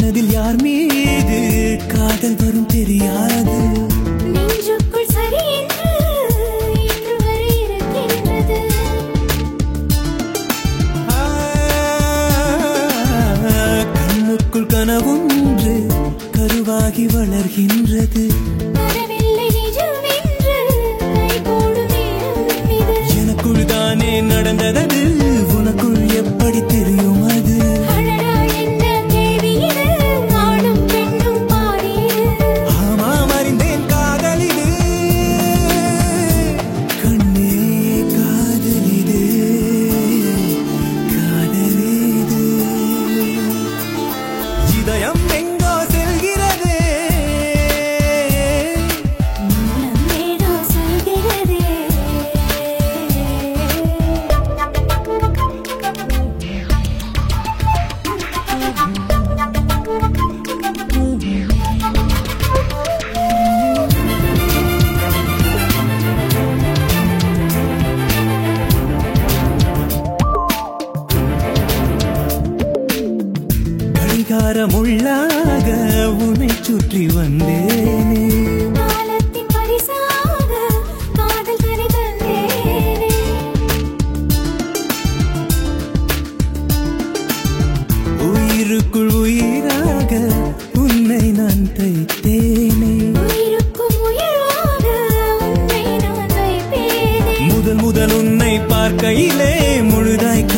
மனதில் யார் மீது காதல் வரும் தெரியாது நெஞ்சுக்குள் சரி என்று இன்று வரை இருக்கின்றது ஆ, கண்ணுக்குள் கனவொன்று கருவாகி வளர்கின்றது வரவில்லை நிஜம் என்று கை போடும் நேரம் இது எனக்குள் தானே நடந்தது உனக்குள் எப்படி தெரியும் அது அழகா என்ன கேள்வி இது ஆணும் பெண்ணும் பாடியது ஆமாம் அறிந்தேன் காதலிது கண்ணே காதலிது காதலிது இதயம் எங்கோ செல்கிறதே மனம் ஏதோ சொல்கிறதே கடிகாரமுள்ளாக உன்னை சுற்றி வந்தேனே காலத்தின் பரிசாக காதல் கரை தந்தேனே உயிருக்குள் உயிராக உன்னை நான் தைத்தேனே உயிருக்கும் உயிராக உன்னை நான் வைப்பேனே முதல் முதல் உன்னை பார்க்கையிலே முழுதாய்